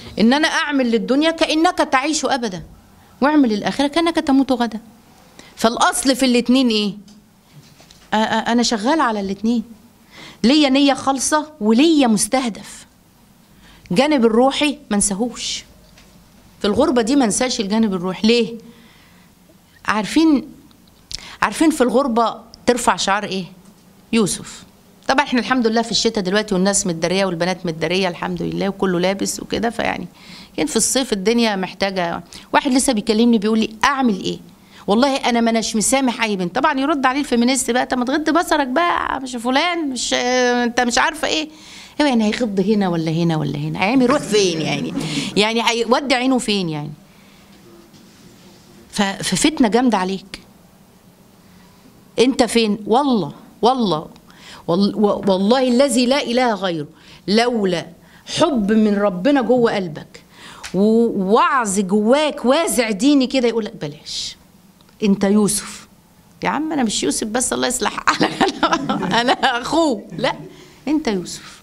ان انا اعمل للدنيا كانك تعيش ابدا واعمل للاخره كانك تموت غدا فالاصل في الاتنين ايه آه، آه، انا شغال على الاتنين ليا نيه خالصه وليا مستهدف جانب الروحي ما انساهوش في الغربه دي ما انساش الجانب الروحي ليه عارفين عارفين في الغربه ترفع شعار ايه يوسف طبعا احنا الحمد لله في الشتاء دلوقتي والناس متداريه والبنات متداريه الحمد لله وكله لابس وكده فيعني كان في الصيف الدنيا محتاجه واحد لسه بيكلمني بيقول لي اعمل ايه والله انا ما اناش مسامح اي بنت طبعا يرد عليه الفيمينيست بقى طب ما تغض بصرك بقى مش فلان مش آه، انت مش عارفه ايه ايوه يعني هيغض هنا ولا هنا ولا هنا هيعمل يروح فين يعني يعني هيودي عينه فين يعني ف- ففتنه جامده عليك انت فين والله والله وال- و- والله الذي لا اله غيره لولا حب من ربنا جوه قلبك ووعظ جواك وازع ديني كده يقول لك بلاش انت يوسف يا عم انا مش يوسف بس الله يصلح حالك انا انا اخوه لا انت يوسف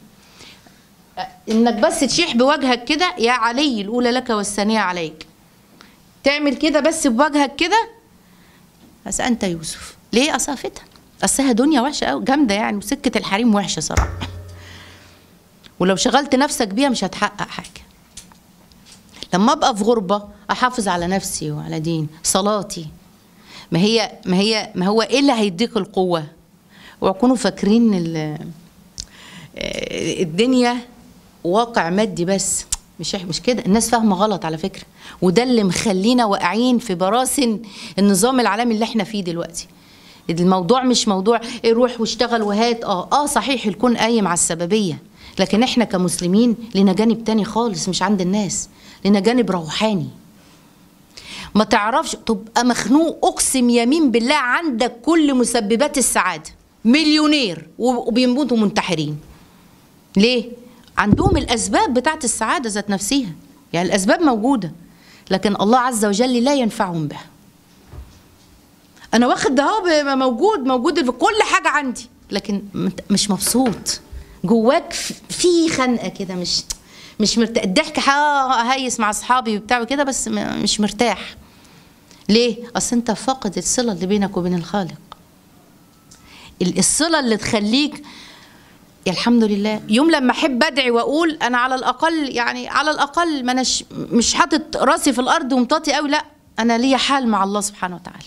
انك بس تشيح بوجهك كده يا علي الاولى لك والثانيه عليك تعمل كده بس بوجهك كده بس انت يوسف ليه اصل فتن اصلها دنيا وحشه قوي جامده يعني وسكه الحريم وحشه صراحه ولو شغلت نفسك بيها مش هتحقق حاجه لما ابقى في غربه احافظ على نفسي وعلى دين صلاتي ما هي ما هي ما هو ايه اللي هيديك القوه وكونوا فاكرين ال- آه، الدنيا واقع مادي بس مش مش كده الناس فاهمه غلط على فكره وده اللي مخلينا واقعين في براسن النظام العالمي اللي احنا فيه دلوقتي الموضوع مش موضوع إيه روح واشتغل وهات اه اه صحيح الكون قايم على السببيه لكن احنا كمسلمين لنا جانب تاني خالص مش عند الناس لنا جانب روحاني ما تعرفش تبقى مخنوق اقسم يمين بالله عندك كل مسببات السعاده مليونير وبيموتوا منتحرين ليه عندهم الاسباب بتاعت السعاده ذات نفسها يعني الاسباب موجوده لكن الله عز وجل لا ينفعهم بها انا واخد ده اهو موجود موجود في كل حاجه عندي لكن مت- مش مبسوط جواك ف- في خنقه كده مش مش مرتاح الضحك ها- هايس مع اصحابي وبتاع كده بس م- مش مرتاح ليه اصل انت فاقد الصله اللي بينك وبين الخالق ال- الصله اللي تخليك يا الحمد لله يوم لما احب ادعي واقول انا على الاقل يعني على الاقل ما اناش مش حاطط راسي في الارض ومطاطي قوي لا انا ليا حال مع الله سبحانه وتعالى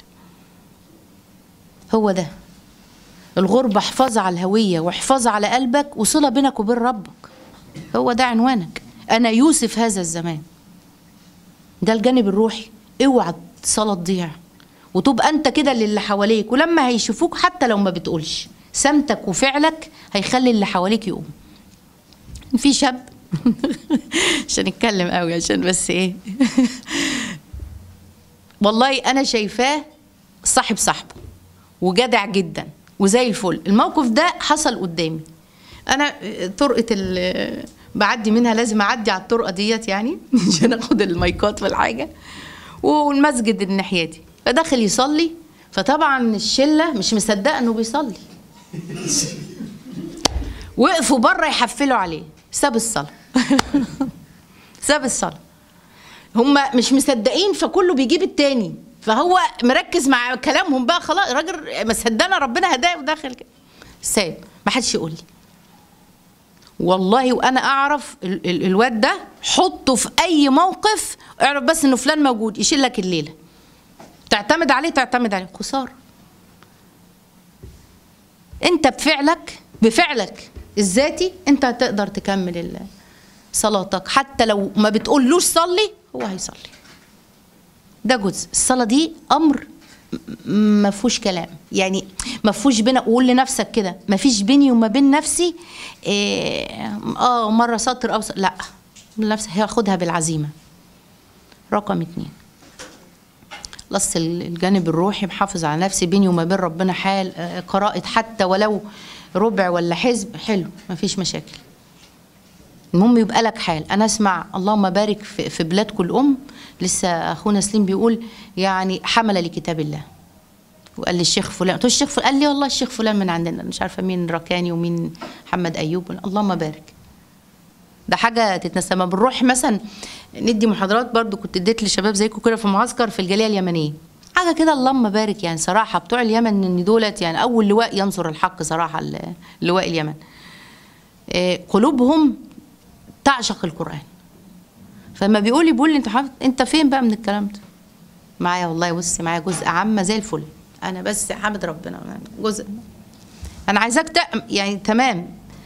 هو ده الغربة حفاظ على الهوية وحفاظ على قلبك وصلة بينك وبين ربك هو ده عنوانك أنا يوسف هذا الزمان ده الجانب الروحي اوعى الصلاة تضيع وتبقى أنت كده للي حواليك ولما هيشوفوك حتى لو ما بتقولش سمتك وفعلك هيخلي اللي حواليك يقوم في شاب عشان نتكلم قوي عشان بس ايه والله انا شايفاه صاحب صاحبه وجدع جدا وزي الفل الموقف ده حصل قدامي انا طرقه ال بعدي منها لازم اعدي على الطرقه ديت يعني عشان اخد المايكات والحاجه والمسجد الناحيه دي فدخل يصلي فطبعا الشله مش مصدقه انه بيصلي وقفوا بره يحفلوا عليه ساب الصلاه ساب الصلاه هم مش مصدقين فكله بيجيب التاني فهو مركز مع كلامهم بقى خلاص راجل مصدقنا ربنا هداه وداخل كده ساب ما حدش يقول لي والله وانا اعرف ال- ال- الواد ده حطه في اي موقف اعرف بس انه فلان موجود يشيل لك الليله تعتمد عليه تعتمد عليه خساره انت بفعلك بفعلك الذاتي انت هتقدر تكمل ال- صلاتك حتى لو ما بتقولوش صلي هو هيصلي ده جزء الصلاه دي امر م- ما فيهوش كلام يعني ما فيهوش بينا قول لنفسك كده ما فيش بيني وما بين نفسي إيه، اه مره سطر او س- لا نفسي هاخدها بالعزيمه رقم اتنين لص الجانب الروحي محافظ على نفسي بيني وما بين ربنا حال آه، قراءة حتى ولو ربع ولا حزب حلو مفيش مشاكل المهم يبقى لك حال انا اسمع اللهم بارك في, في بلادكم الام لسه اخونا سليم بيقول يعني حمل لكتاب الله وقال لي الشيخ فلان قلت له الشيخ فلان قال لي والله الشيخ فلان من عندنا مش عارفه مين ركاني ومين محمد ايوب اللهم بارك ده حاجه تتنسى لما بنروح مثلا ندي محاضرات برضو كنت اديت لشباب زيكم كده في معسكر في الجاليه اليمنيه حاجه كده اللهم بارك يعني صراحه بتوع اليمن ان دولت يعني اول لواء ينصر الحق صراحه ال- لواء اليمن آه، قلوبهم تعشق القران فلما بيقول لي بيقول لي انت حافظ انت فين بقى من الكلام ده معايا والله بصي معايا جزء عامه زي الفل انا بس حامد ربنا جزء انا عايزاك تق- يعني تمام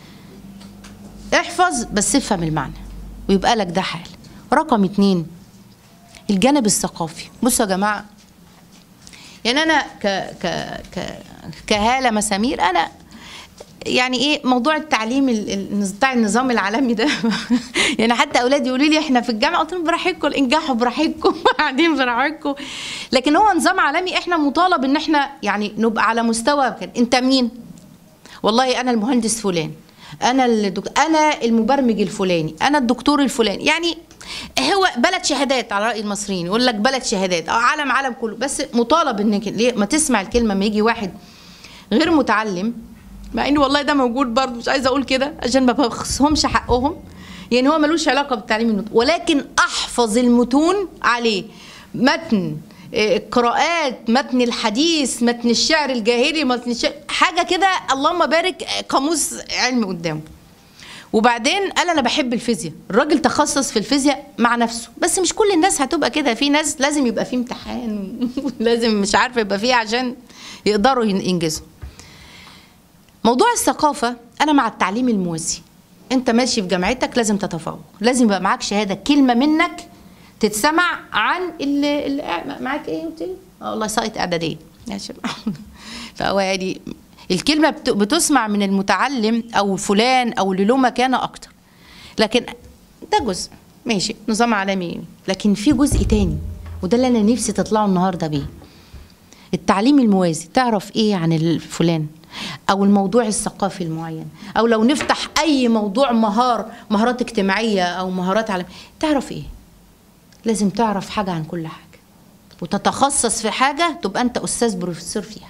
احفظ بس افهم المعنى ويبقى لك ده حال رقم اتنين الجانب الثقافي بصوا يا جماعه يعني انا ك ك ك كهاله مسامير انا يعني ايه موضوع التعليم ال- ال- بتاع النظام العالمي ده يعني حتى اولادي يقولوا لي احنا في الجامعه قلت لهم براحتكم انجحوا براحتكم قاعدين براحتكم لكن هو نظام عالمي احنا مطالب ان احنا يعني نبقى على مستوى كده انت مين والله انا المهندس فلان انا الدك... انا المبرمج الفلاني انا الدكتور الفلاني يعني هو بلد شهادات على راي المصريين يقول لك بلد شهادات اه عالم عالم كله بس مطالب انك ليه ما تسمع الكلمه ما يجي واحد غير متعلم مع ان والله ده موجود برضه مش عايزه اقول كده عشان ما بخصهمش حقهم يعني هو ملوش علاقه بالتعليم المتون ولكن احفظ المتون عليه متن آه، القراءات متن الحديث متن الشعر الجاهلي متن الشعر حاجه كده اللهم بارك آه، قاموس علم قدامه وبعدين قال انا بحب الفيزياء الراجل تخصص في الفيزياء مع نفسه بس مش كل الناس هتبقى كده في ناس لازم يبقى في امتحان لازم مش عارفه يبقى فيه عشان يقدروا ين- ينجزوا موضوع الثقافة أنا مع التعليم الموازي أنت ماشي في جامعتك لازم تتفوق لازم يبقى معاك شهادة كلمة منك تتسمع عن اللي, اللي قاعد- معاك إيه قلت لي؟ آه والله ساقط إعدادية ماشي فهو يعني الكلمة بت- بتسمع من المتعلم أو فلان أو اللي له مكانة أكتر لكن ده جزء ماشي نظام عالمي لكن في جزء تاني وده اللي أنا نفسي تطلعوا النهاردة بيه التعليم الموازي تعرف ايه عن الفلان او الموضوع الثقافي المعين او لو نفتح اي موضوع مهار مهارات اجتماعيه او مهارات عالميه تعرف ايه لازم تعرف حاجه عن كل حاجه وتتخصص في حاجه تبقى انت استاذ بروفيسور فيها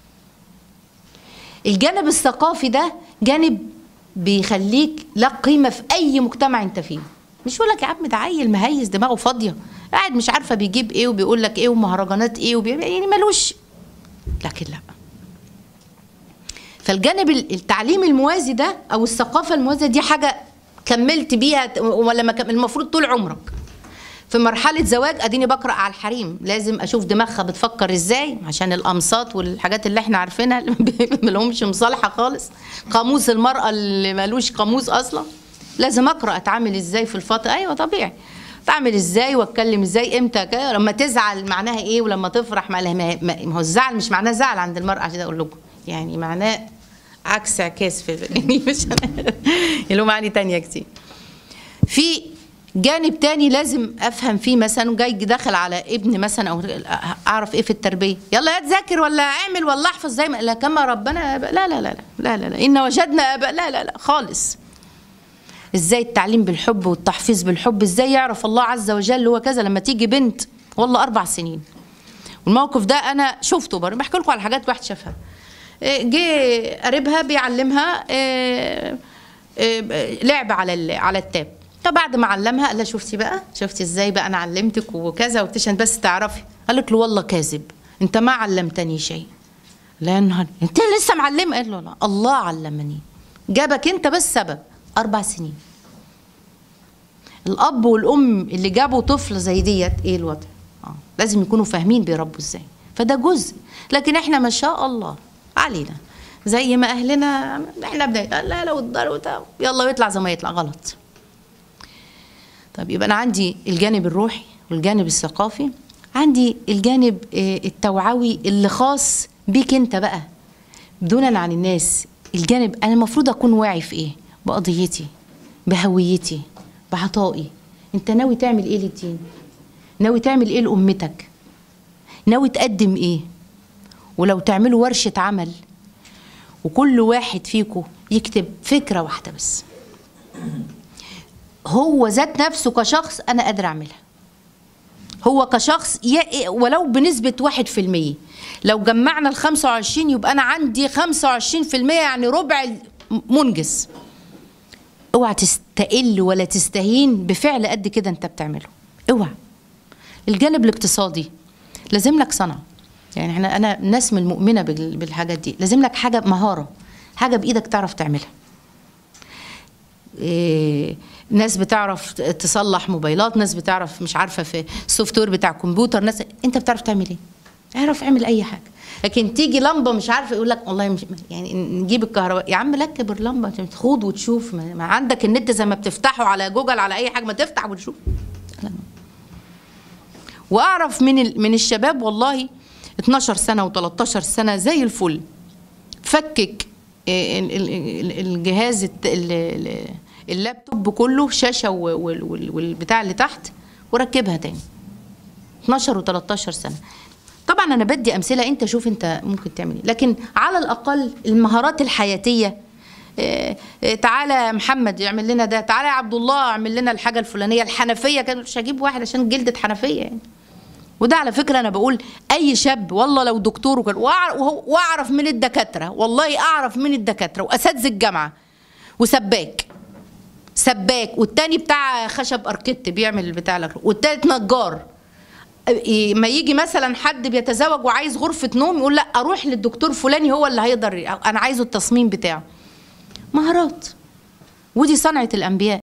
الجانب الثقافي ده جانب بيخليك لك قيمه في اي مجتمع انت فيه مش يقول لك يا عم ده عيل مهيس دماغه فاضيه قاعد مش عارفه بيجيب ايه وبيقول لك ايه ومهرجانات ايه وبي... يعني ملوش لكن لا فالجانب ال- التعليم الموازي ده او الثقافه الموازيه دي حاجه كملت بيها ت- ولا ما كم- المفروض طول عمرك في مرحلة زواج اديني بقرا على الحريم لازم اشوف دماغها بتفكر ازاي عشان الامصات والحاجات اللي احنا عارفينها اللي ملهمش مصالحة خالص قاموس المرأة اللي ملوش قاموس اصلا لازم اقرا اتعامل ازاي في الفترة ايوه طبيعي اتعامل ازاي واتكلم ازاي امتى كده لما تزعل معناها ايه ولما تفرح ما ما- ما ما هو الزعل مش معناه زعل عند المرأة عشان اقول لكم يعني معناه عكس عكاس في يعني مش له معاني تانية كتير في جانب تاني لازم افهم فيه مثلا جاي داخل على ابن مثلا او اعرف ايه في التربيه يلا يا تذاكر ولا اعمل ولا احفظ زي ما لا كما ربنا أبا. لا لا لا لا لا لا, لا. ان وجدنا ابا لا لا لا خالص ازاي التعليم بالحب والتحفيظ بالحب ازاي يعرف الله عز وجل هو كذا لما تيجي بنت والله اربع سنين والموقف ده انا شفته برضه بحكي لكم على حاجات واحد شافها إيه، جه قريبها بيعلمها إيه، إيه، لعب على ال- على التاب فبعد ما علمها قال لها شفتي بقى شفتي ازاي بقى انا علمتك وكذا وتشن بس تعرفي قالت له والله كاذب انت ما علمتني شيء لا يا نهار انت لسه معلمه قال له لا الله علمني جابك انت بس سبب اربع سنين الاب والام اللي جابوا طفل زي ديت ايه الوضع اه لازم يكونوا فاهمين بيربوا ازاي فده جزء لكن احنا ما شاء الله علينا زي ما اهلنا احنا بدايه لا لو الدار وت- يلا يطلع زي ما يطلع غلط طب يبقى انا عندي الجانب الروحي والجانب الثقافي عندي الجانب آه، التوعوي اللي خاص بيك انت بقى دونا عن الناس الجانب انا المفروض اكون واعي في ايه بقضيتي بهويتي بعطائي انت ناوي تعمل ايه للدين ناوي تعمل ايه لامتك ناوي تقدم ايه ولو تعملوا ورشة عمل وكل واحد فيكم يكتب فكرة واحدة بس هو ذات نفسه كشخص أنا قادر أعملها هو كشخص ي- ولو بنسبة واحد في المية لو جمعنا الخمسة وعشرين يبقى أنا عندي خمسة وعشرين في المية يعني ربع منجز اوعى تستقل ولا تستهين بفعل قد كده انت بتعمله اوعى الجانب الاقتصادي لازم لك صنعه يعني احنا انا ناس من المؤمنه بال- بالحاجات دي لازم لك حاجه مهاره حاجه بايدك تعرف تعملها إيه، ناس بتعرف تصلح موبايلات ناس بتعرف مش عارفه في السوفت وير بتاع الكمبيوتر ناس انت بتعرف تعمل ايه اعرف اعمل اي حاجه لكن تيجي لمبه مش عارفه يقول لك والله مش يعني نجيب الكهرباء يا عم ركب اللمبه عشان تخوض وتشوف ما ما عندك النت زي ما بتفتحه على جوجل على اي حاجه ما تفتح وتشوف لا. واعرف من ال- من الشباب والله 12 سنه و13 سنه زي الفل فكك ال- ال- ال- الجهاز الت- ال- ال- اللابتوب كله شاشه و- وال- وال- والبتاع اللي تحت وركبها تاني 12 و13 سنه طبعا انا بدي امثله انت شوف انت ممكن تعمل ايه لكن على الاقل المهارات الحياتيه إيه، إيه، تعالى يا محمد يعمل لنا ده تعالى يا عبد الله اعمل لنا الحاجه الفلانيه الحنفيه كان مش هجيب واحد عشان جلده حنفيه يعني وده على فكره انا بقول اي شاب والله لو دكتور وكان وأع- وهو- واعرف من الدكاتره والله اعرف من الدكاتره واساتذه الجامعه وسباك سباك والتاني بتاع خشب اركيت بيعمل البتاع الأكل. والتالت نجار إيه، ما يجي مثلا حد بيتزوج وعايز غرفه نوم يقول لا اروح للدكتور فلاني هو اللي هيقدر انا عايزه التصميم بتاعه مهارات ودي صنعه الانبياء